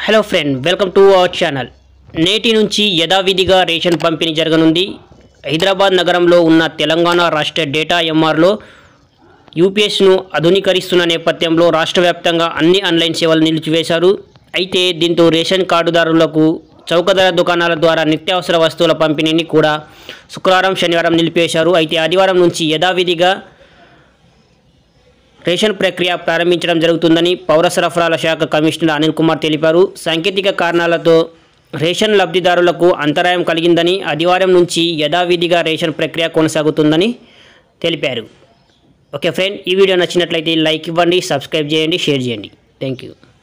hello friend welcome to our channel నేటి నుంచి యథావిధిగా రేషన్ పంపిణీ జరగనుంది హైదరాబాద్ నగరంలో ఉన్న తెలంగాణ రాష్ట్ర డేటా ఎంఆర్లో యూపీఎస్ను ఆధునీకరిస్తున్న నేపథ్యంలో రాష్ట్ర వ్యాప్తంగా అన్ని ఆన్లైన్ సేవలు నిలిచివేశారు అయితే దీంతో రేషన్ కార్డుదారులకు చౌకధర దుకాణాల ద్వారా నిత్యావసర వస్తువుల పంపిణీని కూడా శుక్రవారం శనివారం నిలిపేశారు అయితే ఆదివారం నుంచి యథావిధిగా రేషన్ ప్రక్రియ ప్రారంభించడం జరుగుతుందని పౌర సరఫరాల శాఖ కమిషనర్ అనిల్ కుమార్ తెలిపారు సాంకేతిక కారణాలతో రేషన్ లబ్ధిదారులకు అంతరాయం కలిగిందని ఆదివారం నుంచి యథావిధిగా రేషన్ ప్రక్రియ కొనసాగుతుందని తెలిపారు ఓకే ఫ్రెండ్ ఈ వీడియో నచ్చినట్లయితే లైక్ ఇవ్వండి సబ్స్క్రైబ్ చేయండి షేర్ చేయండి థ్యాంక్ యూ